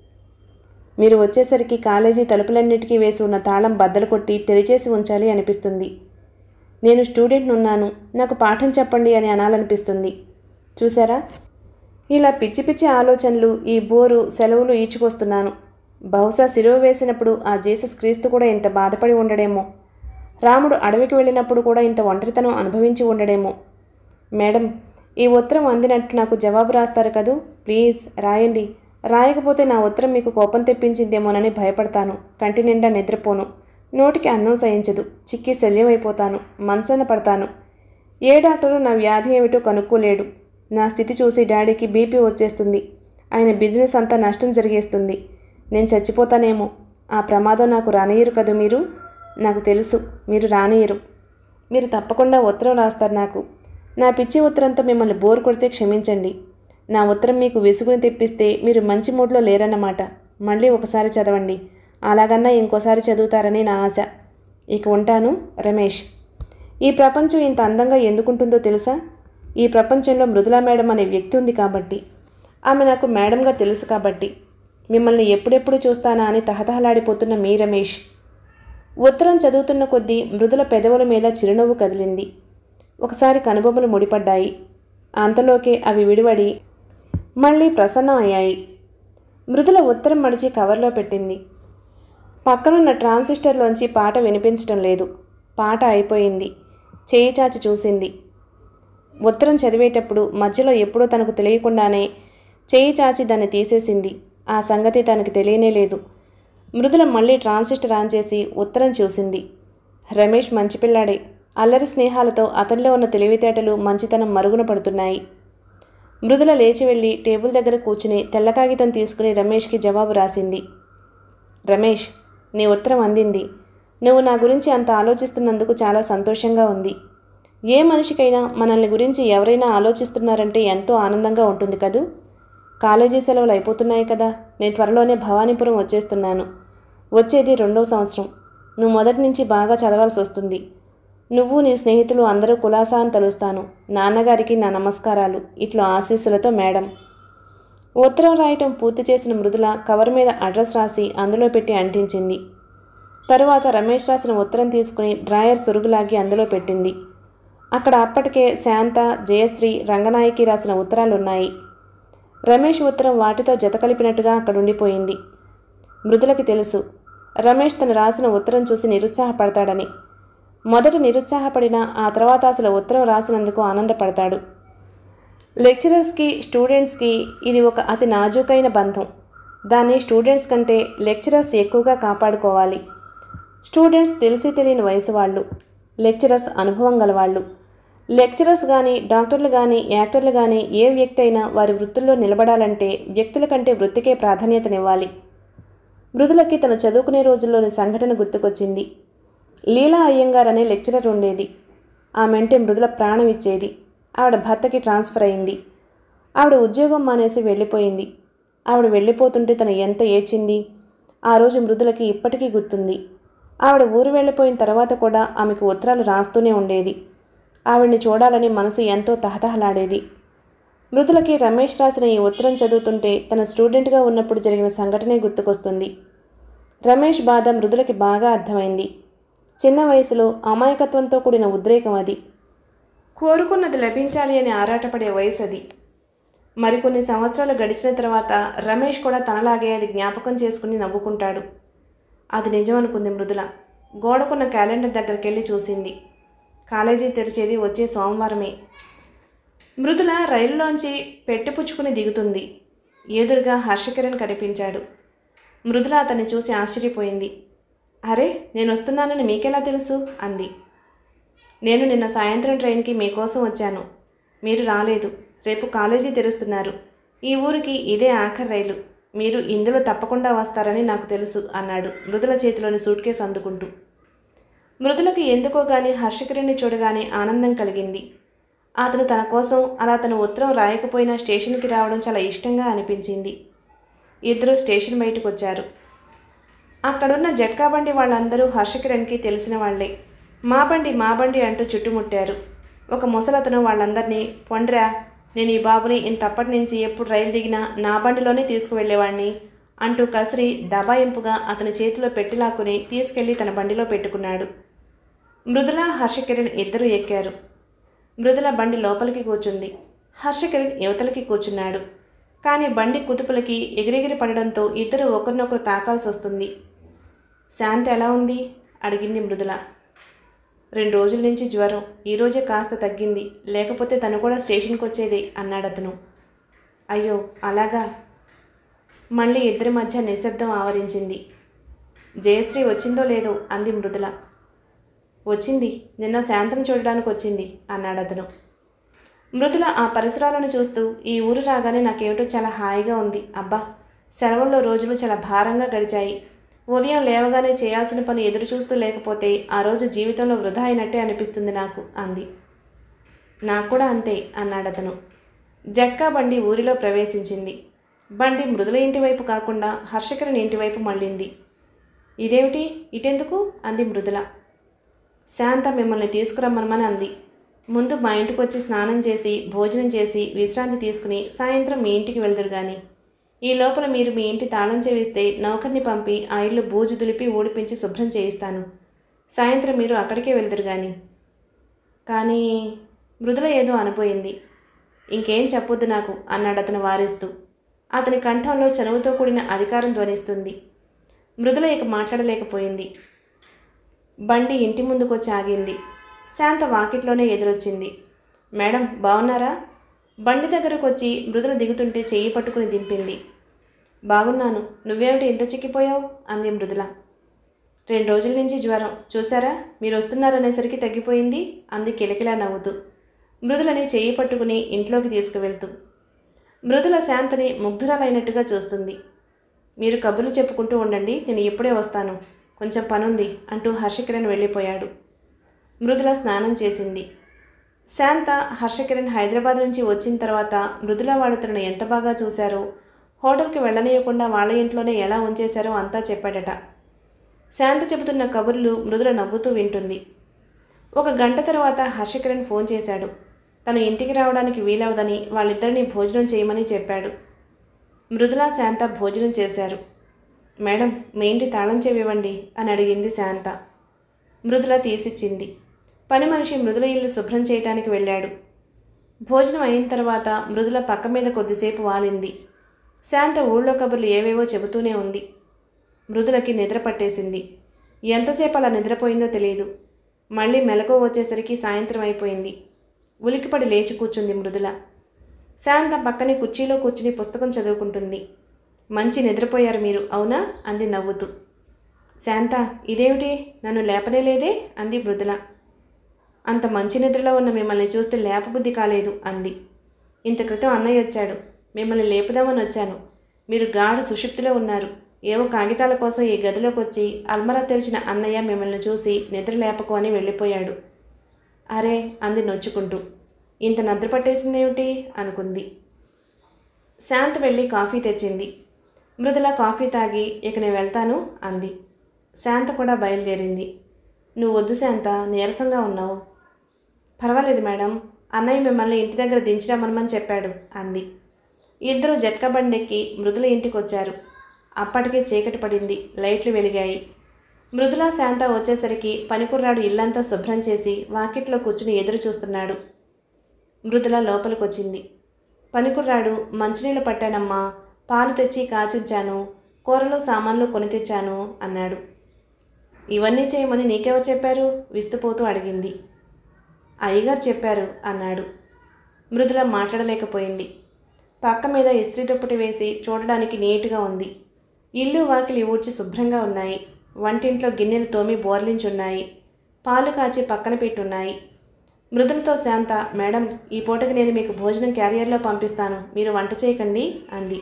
మీరు వచ్చేసరికి కాలేజీ తలుపులన్నిటికీ వేసి ఉన్న తాళం బద్దలు కొట్టి తెరిచేసి ఉంచాలి అనిపిస్తుంది నేను స్టూడెంట్ ఉన్నాను నాకు పాఠం చెప్పండి అని అనాలనిపిస్తుంది చూసారా ఇలా పిచ్చి పిచ్చి ఆలోచనలు ఈ బోరు సెలవులు ఈచుకొస్తున్నాను బహుశా సిలువ వేసినప్పుడు ఆ జీసస్ క్రీస్తు కూడా ఇంత బాధపడి ఉండడేమో రాముడు అడవికి వెళ్ళినప్పుడు కూడా ఇంత ఒంటరితనం అనుభవించి ఉండడేమో మేడం ఈ ఉత్తరం అందినట్టు నాకు జవాబు రాస్తారు కదూ ప్లీజ్ రాయండి రాయకపోతే నా ఉత్తరం మీకు కోపం తెప్పించిందేమోనని భయపడతాను కంటి నిండా నిద్రపోను నోటికి అన్నం సహించదు చిక్కి శల్యమైపోతాను మంచాన పడతాను ఏ డాక్టరు నా వ్యాధి ఏమిటో కనుక్కోలేడు నా స్థితి చూసి డాడీకి బీపీ వచ్చేస్తుంది ఆయన బిజినెస్ అంతా నష్టం జరిగేస్తుంది నేను చచ్చిపోతానేమో ఆ ప్రమాదం నాకు రానియరు కదూ మీరు నాకు తెలుసు మీరు రానియరు మీరు తప్పకుండా ఉత్తరం రాస్తారు నాకు నా పిచ్చి ఉత్తరంతో మిమ్మల్ని బోర్ కొడితే క్షమించండి నా ఉత్తరం మీకు విసుగుని తెప్పిస్తే మీరు మంచి మూడ్లో లేరన్నమాట మళ్ళీ ఒకసారి చదవండి అలాగన్నా ఇంకోసారి చదువుతారని నా ఆశ ఇక ఉంటాను రమేష్ ఈ ప్రపంచం ఇంత అందంగా ఎందుకుంటుందో తెలుసా ఈ ప్రపంచంలో మృదులా మేడం అనే వ్యక్తి ఉంది కాబట్టి ఆమె నాకు మేడంగా తెలుసు కాబట్టి మిమ్మల్ని ఎప్పుడెప్పుడు చూస్తానా అని తహతహలాడిపోతున్న మీ రమేష్ ఉత్తరం చదువుతున్న కొద్దీ మృదుల పెదవుల మీద చిరునవ్వు కదిలింది ఒకసారి కనుబొమ్మలు ముడిపడ్డాయి అంతలోకే అవి విడివడి మళ్ళీ ప్రసన్నం అయ్యాయి మృదుల ఉత్తరం మడిచి కవర్లో పెట్టింది పక్కనున్న ట్రాన్సిస్టర్లోంచి పాట వినిపించటం లేదు పాట అయిపోయింది చేయి చాచి చూసింది ఉత్తరం చదివేటప్పుడు మధ్యలో ఎప్పుడో తనకు తెలియకుండానే చేయి చాచి దాన్ని తీసేసింది ఆ సంగతి తనకి తెలియనే లేదు మృదుల మళ్ళీ ట్రాన్సిస్టర్ ఆన్ చేసి ఉత్తరం చూసింది రమేష్ మంచి పిల్లాడే అల్లరి స్నేహాలతో అతనిలో ఉన్న తెలివితేటలు మంచితనం మరుగున పడుతున్నాయి మృదుల లేచి వెళ్ళి టేబుల్ దగ్గర కూర్చుని తెల్ల కాగితం తీసుకుని రమేష్కి జవాబు రాసింది రమేష్ నీ ఉత్తరం అందింది నువ్వు నా గురించి అంత ఆలోచిస్తున్నందుకు చాలా సంతోషంగా ఉంది ఏ మనిషికైనా మనల్ని గురించి ఎవరైనా ఆలోచిస్తున్నారంటే ఎంతో ఆనందంగా ఉంటుంది కదూ కాలేజీ సెలవులు అయిపోతున్నాయి కదా నేను త్వరలోనే భవానీపురం వచ్చేస్తున్నాను వచ్చేది రెండవ సంవత్సరం నువ్వు మొదటి నుంచి బాగా చదవాల్సి వస్తుంది నువ్వు నీ స్నేహితులు అందరూ కులాసా అని తలుస్తాను నాన్నగారికి నా నమస్కారాలు ఇట్లా ఆశీస్సులతో మేడం ఉత్తరం రాయటం పూర్తి చేసిన మృదుల కవర్ మీద అడ్రస్ రాసి అందులో పెట్టి అంటించింది తరువాత రమేష్ రాసిన ఉత్తరం తీసుకుని డ్రాయర్ సురుగులాగి అందులో పెట్టింది అక్కడ అప్పటికే శాంత జయశ్రీ రంగనాయకి రాసిన ఉత్తరాలున్నాయి రమేష్ ఉత్తరం వాటితో జత కలిపినట్టుగా అక్కడ ఉండిపోయింది మృదులకి తెలుసు రమేష్ తను రాసిన ఉత్తరం చూసి నిరుత్సాహపడతాడని మొదట నిరుత్సాహపడినా ఆ తర్వాత అసలు ఉత్తరం రాసినందుకు ఆనందపడతాడు లెక్చరర్స్కి స్టూడెంట్స్కి ఇది ఒక అతి నాజూకైన బంధం దాన్ని స్టూడెంట్స్ కంటే లెక్చరర్స్ ఎక్కువగా కాపాడుకోవాలి స్టూడెంట్స్ తెలిసి తెలియని వయసు వాళ్ళు లెక్చరర్స్ అనుభవం గలవాళ్ళు లెక్చరర్స్ కానీ డాక్టర్లు కానీ యాక్టర్లు కానీ ఏ వ్యక్తి అయినా వారి వృత్తుల్లో నిలబడాలంటే వ్యక్తుల కంటే వృత్తికే ప్రాధాన్యతనివ్వాలి మృదులకి తన చదువుకునే రోజుల్లోని సంఘటన గుర్తుకొచ్చింది లీలా అయ్యంగార్ అనే లెక్చరర్ ఉండేది ఆమెంటే మృదుల ప్రాణం ఇచ్చేది ఆవిడ భర్తకి ట్రాన్స్ఫర్ అయింది ఆవిడ ఉద్యోగం మానేసి వెళ్ళిపోయింది ఆవిడ వెళ్ళిపోతుంటే తను ఎంత ఏడ్చింది ఆ రోజు మృదులకి ఇప్పటికీ గుర్తుంది ఆవిడ ఊరు వెళ్ళిపోయిన తర్వాత కూడా ఆమెకు ఉత్తరాలు రాస్తూనే ఉండేది ఆవిడ్ని చూడాలని మనసు ఎంతో తహతహలాడేది మృదులకి రమేష్ రాసిన ఈ ఉత్తరం చదువుతుంటే తన స్టూడెంట్గా ఉన్నప్పుడు జరిగిన సంఘటనే గుర్తుకొస్తుంది రమేష్ బాధ మృదులకి బాగా అర్థమైంది చిన్న వయసులో అమాయకత్వంతో కూడిన ఉద్రేకం అది కోరుకున్నది లభించాలి అని ఆరాటపడే వయసు అది మరికొన్ని సంవత్సరాలు గడిచిన తర్వాత రమేష్ కూడా తనలాగే అది జ్ఞాపకం చేసుకుని నవ్వుకుంటాడు అది నిజం అనుకుంది మృదుల గోడకున్న క్యాలెండర్ దగ్గరికి వెళ్ళి చూసింది కాలేజీ తెరిచేది వచ్చే సోమవారమే మృదుల రైలులోంచి పెట్టిపుచ్చుకుని దిగుతుంది ఎదురుగా హర్షకిరణ్ కనిపించాడు మృదుల అతన్ని చూసి ఆశ్చర్యపోయింది అరే నేను వస్తున్నానని మీకెలా తెలుసు అంది నేను నిన్న సాయంత్రం ట్రైన్కి మీకోసం వచ్చాను మీరు రాలేదు రేపు కాలేజీ తెరుస్తున్నారు ఈ ఊరికి ఇదే ఆఖరి రైలు మీరు ఇందులో తప్పకుండా వస్తారని నాకు తెలుసు అన్నాడు మృదుల చేతిలోని సూట్ కేసు అందుకుంటూ మృదులకి ఎందుకో గాని హర్షకిరణ్ని చూడగానే ఆనందం కలిగింది అతను తన కోసం అలా తన ఉత్తరం రాయకపోయినా స్టేషన్కి రావడం చాలా ఇష్టంగా అనిపించింది ఇద్దరు స్టేషన్ బయటకు వచ్చారు అక్కడున్న జట్కా బండి వాళ్ళందరూ హర్షకిరణ్కి తెలిసిన వాళ్లే మా బండి మా బండి అంటూ చుట్టుముట్టారు ఒక ముసలతను వాళ్ళందరినీ పొండ్రా నేను ఈ బాబుని ఇంతప్పటి నుంచి ఎప్పుడు రైలు దిగినా నా బండిలోనే తీసుకువెళ్ళేవాడిని అంటూ కసిరి దబాయింపుగా అతని చేతిలో పెట్టి లాక్కుని తీసుకెళ్లి తన బండిలో పెట్టుకున్నాడు మృదుల హర్షకిరణ్ ఇద్దరూ ఎక్కారు మృదుల బండి లోపలికి కూర్చుంది హర్షకిరణ్ యువతలకి కూర్చున్నాడు కానీ బండి కుతుపులకి ఎగిరెగిరి పడడంతో ఇద్దరు ఒకరినొకరు తాకాల్సి వస్తుంది శాంతి ఎలా ఉంది అడిగింది మృదుల రెండు రోజుల నుంచి జ్వరం ఈరోజే కాస్త తగ్గింది లేకపోతే తను కూడా స్టేషన్కి వచ్చేది అన్నాడు అతను అయ్యో అలాగా మళ్ళీ ఇద్దరి మధ్య నిశ్శబ్దం ఆవరించింది జయశ్రీ వచ్చిందో లేదో అంది మృదుల వచ్చింది నిన్న శాంతను చూడడానికి వచ్చింది అన్నాడు అతను మృదుల ఆ పరిసరాలను చూస్తూ ఈ ఊరు రాగానే నాకేమిటో చాలా హాయిగా ఉంది అబ్బా సెలవుల్లో రోజులు చాలా భారంగా గడిచాయి ఉదయం లేవగానే చేయాల్సిన పని ఎదురు చూస్తూ లేకపోతే ఆ రోజు జీవితంలో వృధా అయినట్టే అనిపిస్తుంది నాకు అంది నాకు కూడా అంతే అన్నాడతను జట్కా బండి ఊరిలో ప్రవేశించింది బండి మృదుల ఇంటి వైపు కాకుండా హర్షకరణ్ ఇంటి వైపు మళ్ళింది ఇదేమిటి ఇటెందుకు అంది మృదుల శాంత మిమ్మల్ని తీసుకురమ్మనమని అంది ముందు మా ఇంటికి వచ్చి స్నానం చేసి భోజనం చేసి విశ్రాంతి తీసుకుని సాయంత్రం మీ ఇంటికి వెళ్దురు గాని ఈ లోపల మీరు మీ ఇంటి తాళం చేవిస్తే నౌకర్ని పంపి ఆ ఇల్లు బూజు దులిపి ఊడిపించి శుభ్రం చేయిస్తాను సాయంత్రం మీరు అక్కడికే వెళ్దురు గాని కానీ మృదుల ఏదో అనుపోయింది ఇంకేం చెప్పొద్దు నాకు అన్నాడు అతను వారిస్తూ అతని కంఠంలో చనువుతో కూడిన అధికారం ధ్వనిస్తుంది మృదుల ఇక మాట్లాడలేకపోయింది బండి ఇంటి ముందుకొచ్చి ఆగింది శాంత వాకిట్లోనే ఎదురొచ్చింది మేడం బాగున్నారా బండి దగ్గరకు వచ్చి మృదుల దిగుతుంటే చెయ్యి పట్టుకుని దింపింది బాగున్నాను నువ్వేమిటి ఇంత చిక్కిపోయావు అంది మృదుల రెండు రోజుల నుంచి జ్వరం చూసారా మీరు వస్తున్నారనేసరికి తగ్గిపోయింది అంది కిలకిలా నవ్వుతూ మృదులని చెయ్యి పట్టుకుని ఇంట్లోకి తీసుకువెళ్తూ మృదుల శాంతని ముగ్ధురాలైనట్టుగా చూస్తుంది మీరు కబుర్లు చెప్పుకుంటూ ఉండండి నేను ఇప్పుడే వస్తాను కొంచెం పనుంది అంటూ హర్షకిరణ్ వెళ్ళిపోయాడు మృదుల స్నానం చేసింది శాంత హర్షకిరణ్ హైదరాబాద్ నుంచి వచ్చిన తర్వాత మృదుల వాళ్ళు తనను ఎంత బాగా చూశారో హోటల్కి వెళ్ళనీయకుండా వాళ్ళ ఇంట్లోనే ఎలా ఉంచేశారో అంతా చెప్పాడట శాంత చెబుతున్న కబుర్లు మృదుల నవ్వుతూ వింటుంది ఒక గంట తర్వాత హర్షకిరణ్ ఫోన్ చేశాడు తను ఇంటికి రావడానికి వీలవదని వాళ్ళిద్దరినీ భోజనం చేయమని చెప్పాడు మృదుల శాంత భోజనం చేశారు మేడం మీ ఇంటి తాళం చెవివ్వండి అని అడిగింది శాంత మృదుల తీసిచ్చింది పని మనిషి మృదుల ఇల్లు శుభ్రం చేయటానికి వెళ్ళాడు భోజనం అయిన తర్వాత మృదుల పక్క మీద కొద్దిసేపు వాలింది శాంత ఊళ్ళో కబుర్లు ఏవేవో చెబుతూనే ఉంది మృదులకి నిద్ర పట్టేసింది ఎంతసేపు అలా నిద్రపోయిందో తెలియదు మళ్ళీ మెలకు వచ్చేసరికి సాయంత్రం అయిపోయింది ఉలికిపడి లేచి కూర్చుంది మృదుల శాంత పక్కనే కుర్చీలో కూర్చుని పుస్తకం చదువుకుంటుంది మంచి నిద్రపోయారు మీరు అవునా అంది నవ్వుతూ శాంత ఇదేమిటి నన్ను లేపనే లేదే అంది మృదుల అంత మంచి నిద్రలో ఉన్న మిమ్మల్ని చూస్తే లేపబుద్ధి కాలేదు అంది ఇంత క్రితం అన్నయ్య వచ్చాడు మిమ్మల్ని లేపుదామని వచ్చాను మీరు గాఢ సుషుప్తిలో ఉన్నారు ఏవో కాగితాల కోసం ఈ గదిలోకి వచ్చి అల్మరా తెరిచిన అన్నయ్య మిమ్మల్ని చూసి నిద్ర లేపకు అని వెళ్ళిపోయాడు అరే అంది నొచ్చుకుంటూ ఇంత నిద్ర పట్టేసిందేమిటి అనుకుంది శాంత వెళ్ళి కాఫీ తెచ్చింది మృదుల కాఫీ తాగి ఇక నేను వెళ్తాను అంది శాంత కూడా బయలుదేరింది నువ్వు వద్దు శాంత నీరసంగా ఉన్నావు పర్వాలేదు మేడం అన్నయ్య మిమ్మల్ని ఇంటి దగ్గర దించిరామనమని చెప్పాడు అంది ఇద్దరు జట్కా బండెక్కి మృదుల ఇంటికి వచ్చారు అప్పటికే చీకటి పడింది లైట్లు వెలిగాయి మృదుల శాంత వచ్చేసరికి పనికుర్రాడు ఇల్లంతా శుభ్రం చేసి వాకిట్లో కూర్చుని ఎదురు చూస్తున్నాడు మృదుల లోపలికొచ్చింది పనికుర్రాడు మంచినీళ్ళు పట్టానమ్మా పాలు తెచ్చి కాచుంచాను కూరలు సామాన్లు కొని తెచ్చాను అన్నాడు ఇవన్నీ చేయమని నీకెవరు చెప్పారు విస్తుపోతూ అడిగింది అయ్యగారు చెప్పారు అన్నాడు మృదుల మాట్లాడలేకపోయింది పక్క మీద ఇస్త్రీ దుప్పటి వేసి చూడడానికి నీట్గా ఉంది ఇల్లు వాకిలి ఊడ్చి శుభ్రంగా ఉన్నాయి వంటింట్లో గిన్నెలు తోమి బోర్లించున్నాయి పాలు కాచి పక్కన పెట్టున్నాయి మృదులతో శాంత మేడం ఈ పూటకి నేను మీకు భోజనం క్యారియర్లో పంపిస్తాను మీరు వంట చేయకండి అంది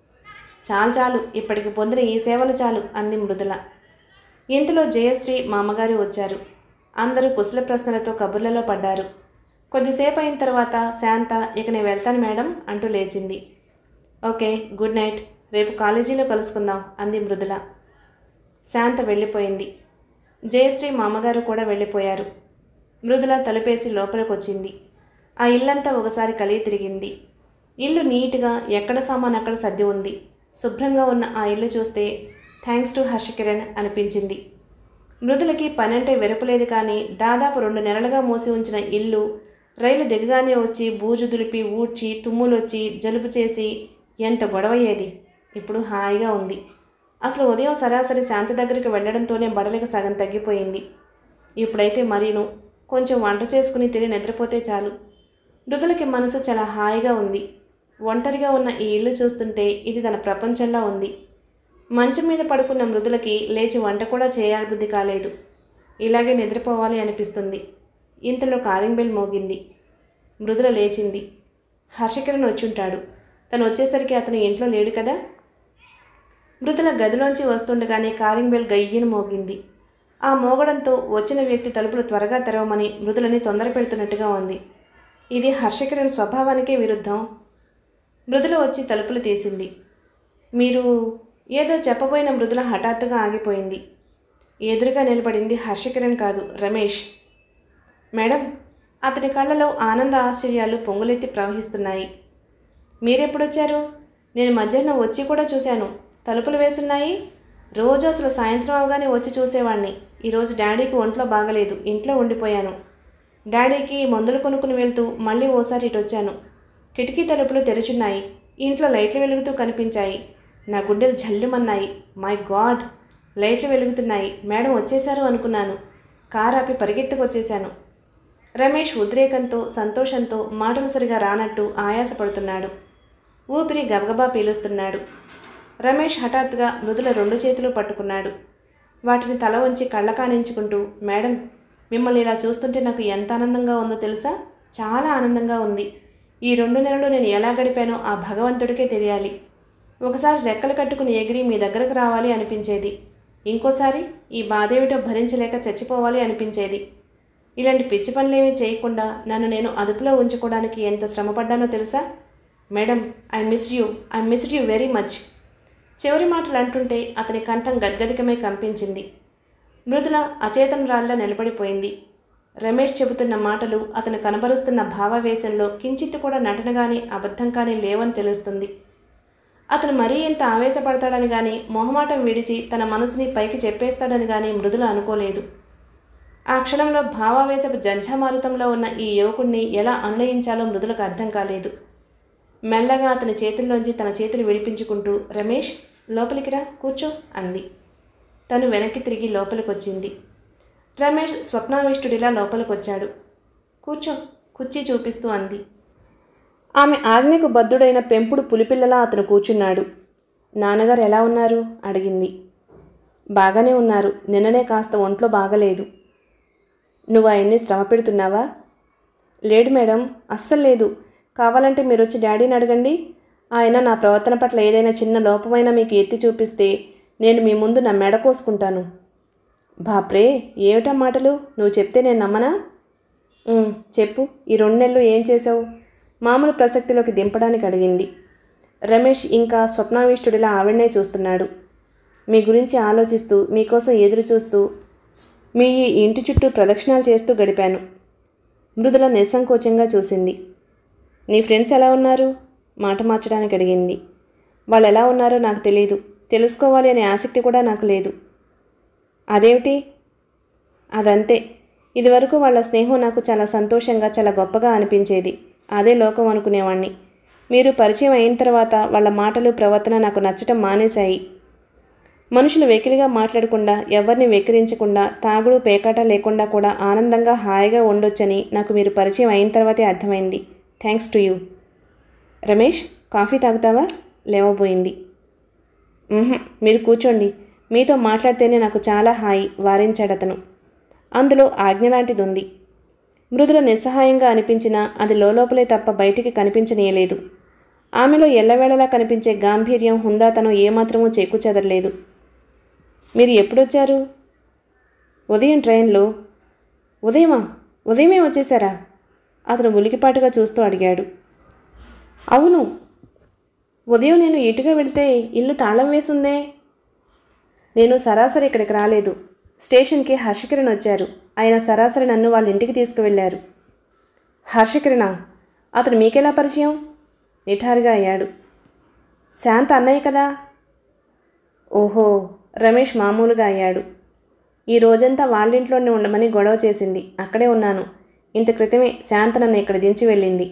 చాలు చాలు ఇప్పటికి పొందిన ఈ సేవలు చాలు అంది మృదుల ఇంతలో జయశ్రీ మా అమ్మగారు వచ్చారు అందరూ కుశల ప్రశ్నలతో కబుర్లలో పడ్డారు కొద్దిసేపు అయిన తర్వాత శాంత ఇక నేను వెళ్తాను మేడం అంటూ లేచింది ఓకే గుడ్ నైట్ రేపు కాలేజీలో కలుసుకుందాం అంది మృదుల శాంత వెళ్ళిపోయింది జయశ్రీ మా అమ్మగారు కూడా వెళ్ళిపోయారు మృదుల తలుపేసి లోపలికి వచ్చింది ఆ ఇల్లంతా ఒకసారి కలిగి తిరిగింది ఇల్లు నీట్గా ఎక్కడ సామాన్ అక్కడ సర్ది ఉంది శుభ్రంగా ఉన్న ఆ ఇల్లు చూస్తే థ్యాంక్స్ టు హర్షకిరణ్ అనిపించింది మృదులకి పనంటే వెరపలేదు కానీ దాదాపు రెండు నెలలుగా మూసి ఉంచిన ఇల్లు రైలు దిగగానే వచ్చి బూజు దులిపి ఊడ్చి తుమ్ములొచ్చి జలుబు చేసి ఎంత గొడవయ్యేది ఇప్పుడు హాయిగా ఉంది అసలు ఉదయం సరాసరి శాంతి దగ్గరికి వెళ్ళడంతోనే బడలిక సగం తగ్గిపోయింది ఇప్పుడైతే మరీను కొంచెం వంట చేసుకుని తిని నిద్రపోతే చాలు మృదులకి మనసు చాలా హాయిగా ఉంది ఒంటరిగా ఉన్న ఈ ఇల్లు చూస్తుంటే ఇది తన ప్రపంచంలా ఉంది మంచం మీద పడుకున్న మృదులకి లేచి వంట కూడా చేయాలి బుద్ధి కాలేదు ఇలాగే నిద్రపోవాలి అనిపిస్తుంది ఇంతలో కాలింగ్ బెల్ మోగింది మృదుల లేచింది హర్షకిరణ్ వచ్చుంటాడు తను వచ్చేసరికి అతను ఇంట్లో లేడు కదా మృదుల గదిలోంచి వస్తుండగానే కాలింగ్ బెల్ గయ్యను మోగింది ఆ మోగడంతో వచ్చిన వ్యక్తి తలుపులు త్వరగా తెరవమని మృదులని తొందర పెడుతున్నట్టుగా ఉంది ఇది హర్షకిరణ్ స్వభావానికే విరుద్ధం మృదుల వచ్చి తలుపులు తీసింది మీరు ఏదో చెప్పబోయిన మృదుల హఠాత్తుగా ఆగిపోయింది ఎదురుగా నిలబడింది హర్షకిరణ్ కాదు రమేష్ మేడం అతని కళ్ళలో ఆనంద ఆశ్చర్యాలు పొంగులెత్తి ప్రవహిస్తున్నాయి మీరెప్పుడొచ్చారు నేను మధ్యాహ్నం వచ్చి కూడా చూశాను తలుపులు వేసున్నాయి రోజు అసలు సాయంత్రం అవగానే వచ్చి చూసేవాణ్ణి ఈరోజు డాడీకి ఒంట్లో బాగలేదు ఇంట్లో ఉండిపోయాను డాడీకి మందులు కొనుక్కుని వెళ్తూ మళ్ళీ ఓసారి ఇటు వచ్చాను కిటికీ తలుపులు తెరుచున్నాయి ఇంట్లో లైట్లు వెలుగుతూ కనిపించాయి నా గుండెలు జల్లుమన్నాయి మై గాడ్ లైట్లు వెలుగుతున్నాయి మేడం వచ్చేశారు అనుకున్నాను కారు ఆపి పరిగెత్తుకొచ్చేశాను రమేష్ ఉద్రేకంతో సంతోషంతో మాటలు సరిగా రానట్టు ఆయాసపడుతున్నాడు ఊపిరి గబగబా పీలుస్తున్నాడు రమేష్ హఠాత్తుగా మృదుల రెండు చేతులు పట్టుకున్నాడు వాటిని తల వంచి కళ్ళకానించుకుంటూ మేడం మిమ్మల్ని ఇలా చూస్తుంటే నాకు ఎంత ఆనందంగా ఉందో తెలుసా చాలా ఆనందంగా ఉంది ఈ రెండు నెలలు నేను ఎలా గడిపానో ఆ భగవంతుడికే తెలియాలి ఒకసారి రెక్కలు కట్టుకుని ఎగిరి మీ దగ్గరకు రావాలి అనిపించేది ఇంకోసారి ఈ బాధేమిటో భరించలేక చచ్చిపోవాలి అనిపించేది ఇలాంటి పిచ్చి పనులేమీ చేయకుండా నన్ను నేను అదుపులో ఉంచుకోవడానికి ఎంత శ్రమపడ్డానో తెలుసా madam I missed you I missed you very much చివరి మాటలు అంటుంటే అతని కంఠం గద్గదికమై కంపించింది మృదుల అచేతనురాల్లా నిలబడిపోయింది రమేష్ చెబుతున్న మాటలు అతను కనబరుస్తున్న భావావేశంలో కించిత్తు కూడా నటన కానీ అబద్ధం కానీ లేవని తెలుస్తుంది అతను మరీ ఇంత ఆవేశపడతాడని కానీ మొహమాటం విడిచి తన మనసుని పైకి చెప్పేస్తాడని కానీ మృదుల అనుకోలేదు ఆ క్షణంలో భావావేశపు జంఝామారుతంలో ఉన్న ఈ యువకుణ్ణి ఎలా అన్వయించాలో మృదులకు అర్థం కాలేదు మెల్లగా అతని చేతుల్లోంచి తన చేతులు విడిపించుకుంటూ రమేష్ లోపలికి రా కూర్చో అంది తను వెనక్కి తిరిగి లోపలికొచ్చింది రమేష్ స్వప్నావిష్టుడిలా లోపలికొచ్చాడు కూర్చో కుర్చీ చూపిస్తూ అంది ఆమె ఆజ్ఞకు బద్ధుడైన పెంపుడు పులిపిల్లలా అతను కూర్చున్నాడు నాన్నగారు ఎలా ఉన్నారు అడిగింది బాగానే ఉన్నారు నిన్ననే కాస్త ఒంట్లో బాగలేదు నువ్వు ఆయన్ని శ్రమ పెడుతున్నావా లేడు మేడం అస్సలు లేదు కావాలంటే మీరు వచ్చి డాడీని అడగండి ఆయన నా ప్రవర్తన పట్ల ఏదైనా చిన్న లోపమైనా మీకు ఎత్తి చూపిస్తే నేను మీ ముందు నా మెడ కోసుకుంటాను బాప్రే ఏమిటా మాటలు నువ్వు చెప్తే నేను నమ్మనా "ఉమ్, చెప్పు ఈ రెండు నెలలు ఏం చేసావు మామూలు ప్రసక్తిలోకి దింపడానికి అడిగింది రమేష్ ఇంకా స్వప్నావిష్టుడిలా ఆవిడనే చూస్తున్నాడు మీ గురించి ఆలోచిస్తూ మీకోసం ఎదురు చూస్తూ మీ ఈ ఇంటి చుట్టూ ప్రదక్షిణాలు చేస్తూ గడిపాను మృదుల నిస్సంకోచంగా చూసింది నీ ఫ్రెండ్స్ ఎలా ఉన్నారు మాట మార్చడానికి అడిగింది వాళ్ళు ఎలా ఉన్నారో నాకు తెలియదు తెలుసుకోవాలి అనే ఆసక్తి కూడా నాకు లేదు అదేమిటి అదంతే ఇదివరకు వాళ్ళ స్నేహం నాకు చాలా సంతోషంగా చాలా గొప్పగా అనిపించేది అదే లోకం అనుకునేవాణ్ణి మీరు పరిచయం అయిన తర్వాత వాళ్ళ మాటలు ప్రవర్తన నాకు నచ్చటం మానేశాయి మనుషులు వెకిలిగా మాట్లాడకుండా ఎవరిని వెక్కిరించకుండా తాగుడు పేకాట లేకుండా కూడా ఆనందంగా హాయిగా ఉండొచ్చని నాకు మీరు పరిచయం అయిన తర్వాతే అర్థమైంది thanks to you Ramesh coffee తాగుతావా లేవబోయింది "ఉహుం, మీరు కూర్చోండి మీతో మాట్లాడితేనే నాకు చాలా హాయి వారించాడు అతను అందులో ఆజ్ఞ లాంటిది ఉంది మృదుల నిస్సహాయంగా అనిపించినా అది లోపలే తప్ప బయటికి కనిపించనీయలేదు ఆమెలో ఎల్లవేళలా కనిపించే గాంభీర్యం హుందాతనం ఏమాత్రమూ చెక్కు చెదరలేదు మీరు ఎప్పుడొచ్చారు ఉదయం ట్రైన్లో ఉదయమా ఉదయమే వచ్చేసారా అతను ఉలికిపాటుగా చూస్తూ అడిగాడు అవును ఉదయం నేను ఇటుగా వెళితే ఇల్లు తాళం వేసుందే నేను సరాసరి ఇక్కడికి రాలేదు స్టేషన్కి హర్షకిరణ్ వచ్చారు ఆయన సరాసరి నన్ను వాళ్ళ ఇంటికి తీసుకువెళ్ళారు హర్షకిరణ అతను మీకెలా పరిచయం నిఠారుగా అయ్యాడు శాంత అన్నయ్య కదా ఓహో రమేష్ మామూలుగా అయ్యాడు ఈ రోజంతా వాళ్ళింట్లోనే ఉండమని గొడవ చేసింది అక్కడే ఉన్నాను ఇంత క్రితమే శాంత నన్ను ఇక్కడ దించి వెళ్ళింది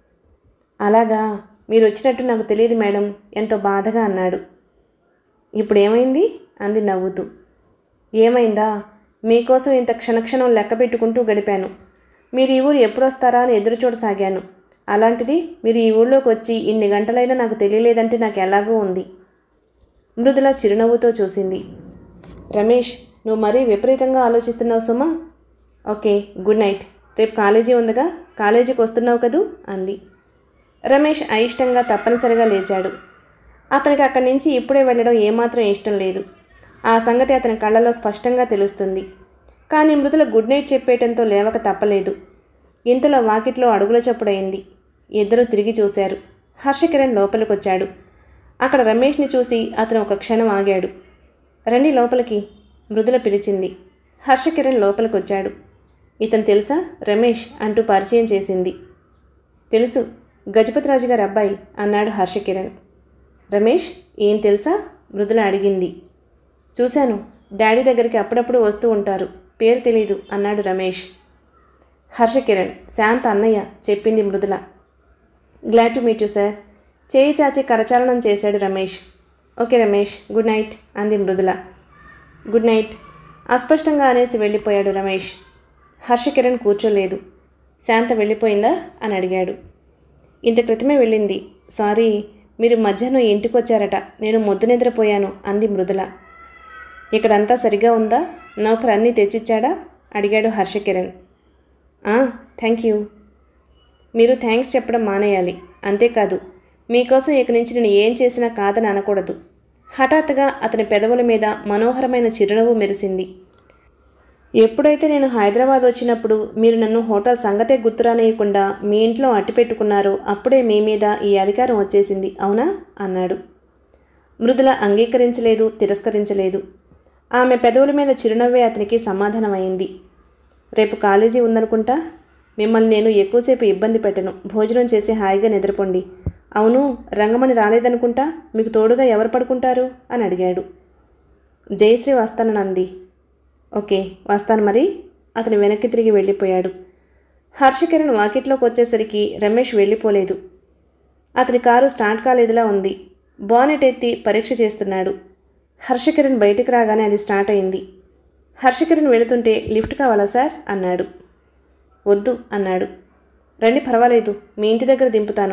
అలాగా మీరు వచ్చినట్టు నాకు తెలియదు మేడం ఎంతో బాధగా అన్నాడు ఇప్పుడు ఏమైంది అంది నవ్వుతూ ఏమైందా మీకోసం ఇంత క్షణక్షణం లెక్క పెట్టుకుంటూ గడిపాను మీరు ఈ ఊరు ఎప్పుడు వస్తారా అని ఎదురు చూడసాగాను అలాంటిది మీరు ఈ ఊళ్ళోకి వచ్చి ఇన్ని గంటలైనా నాకు తెలియలేదంటే నాకు ఎలాగో ఉంది మృదుల చిరునవ్వుతో చూసింది రమేష్ నువ్వు మరీ విపరీతంగా ఆలోచిస్తున్నావు సుమా ఓకే గుడ్ నైట్ రేపు కాలేజీ ఉందిగా కాలేజీకి వస్తున్నావు కదూ అంది రమేష్ అయిష్టంగా తప్పనిసరిగా లేచాడు అతనికి అక్కడి నుంచి ఇప్పుడే వెళ్ళడం ఏమాత్రం ఇష్టం లేదు ఆ సంగతి అతని కళ్ళలో స్పష్టంగా తెలుస్తుంది కానీ మృదుల గుడ్ నైట్ చెప్పేయటంతో లేవక తప్పలేదు ఇంతలో వాకిట్లో అడుగుల చప్పుడయింది ఇద్దరూ తిరిగి చూశారు హర్షకిరణ్ లోపలికొచ్చాడు అక్కడ రమేష్ని చూసి అతను ఒక క్షణం ఆగాడు రండి లోపలికి మృదుల పిలిచింది హర్షకిరణ్ లోపలికొచ్చాడు ఇతను తెలుసా రమేష్ అంటూ పరిచయం చేసింది తెలుసు గజపతిరాజు గారి అబ్బాయి అన్నాడు హర్షకిరణ్ రమేష్ ఏం తెలుసా మృదుల అడిగింది చూశాను డాడీ దగ్గరికి అప్పుడప్పుడు వస్తూ ఉంటారు పేరు తెలీదు అన్నాడు రమేష్ హర్షకిరణ్ శాంత అన్నయ్య చెప్పింది Mridula glad to meet you sir చేయి చాచి కరచాలనం చేశాడు Ramesh okay Ramesh good night అంది మృదుల గుడ్ నైట్ అస్పష్టంగా అనేసి వెళ్ళిపోయాడు రమేష్ హర్షకిరణ్ కూర్చోలేదు శాంత వెళ్ళిపోయిందా అని అడిగాడు ఇంత క్రితమే వెళ్ళింది సారీ మీరు మధ్యాహ్నం ఇంటికి వచ్చారట నేను మొద్దు నిద్రపోయాను అంది మృదుల ఇక్కడంతా సరిగా ఉందా నౌకరు అన్నీ తెచ్చిచ్చాడా అడిగాడు హర్షకిరణ్ థ్యాంక్ యూ మీరు థ్యాంక్స్ చెప్పడం మానేయాలి అంతేకాదు మీకోసం ఇక నుంచి నేను ఏం చేసినా కాదని అనకూడదు హఠాత్తుగా అతని పెదవుల మీద మనోహరమైన చిరునవ్వు మెరిసింది ఎప్పుడైతే నేను హైదరాబాద్ వచ్చినప్పుడు మీరు నన్ను హోటల్ సంగతే గుర్తురానేయకుండా మీ ఇంట్లో అట్టి పెట్టుకున్నారో అప్పుడే మీ మీద ఈ అధికారం వచ్చేసింది అవునా అన్నాడు మృదుల అంగీకరించలేదు తిరస్కరించలేదు ఆమె పెదవుల మీద చిరునవ్వే అతనికి సమాధానమైంది రేపు కాలేజీ ఉందనుకుంటా మిమ్మల్ని నేను ఎక్కువసేపు ఇబ్బంది పెట్టను భోజనం చేసి హాయిగా నిద్రపోండి అవును రంగమణి రాలేదనుకుంటా మీకు తోడుగా ఎవరు పడుకుంటారు అని అడిగాడు జయశ్రీ వస్తాననంది ఓకే వస్తాను మరి అతను వెనక్కి తిరిగి వెళ్ళిపోయాడు హర్షకిరణ్ వాకిట్లోకి వచ్చేసరికి రమేష్ వెళ్ళిపోలేదు అతని కారు స్టార్ట్ కాలేదులా ఉంది బానెట్ ఎత్తి పరీక్ష చేస్తున్నాడు హర్షకిరణ్ బయటికి రాగానే అది స్టార్ట్ అయింది హర్షకిరణ్ వెళుతుంటే లిఫ్ట్ కావాలా సార్ అన్నాడు వద్దు అన్నాడు రండి పర్వాలేదు మీ ఇంటి దగ్గర దింపుతాను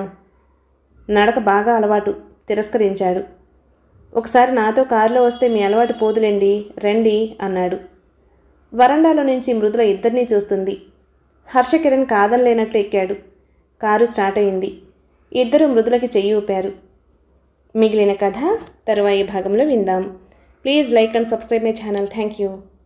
నడక బాగా అలవాటు తిరస్కరించాడు ఒకసారి నాతో కారులో వస్తే మీ అలవాటు పోదులేండి రండి అన్నాడు వరండాలో నుంచి మృదుల ఇద్దరినీ చూస్తుంది హర్షకిరణ్ కాదనలేనట్లు ఎక్కాడు కారు స్టార్ట్ అయింది ఇద్దరు మృదులకి చెయ్యి ఊపారు మిగిలిన కథ తరువాయి భాగంలో విందాం please like and subscribe my channel thank you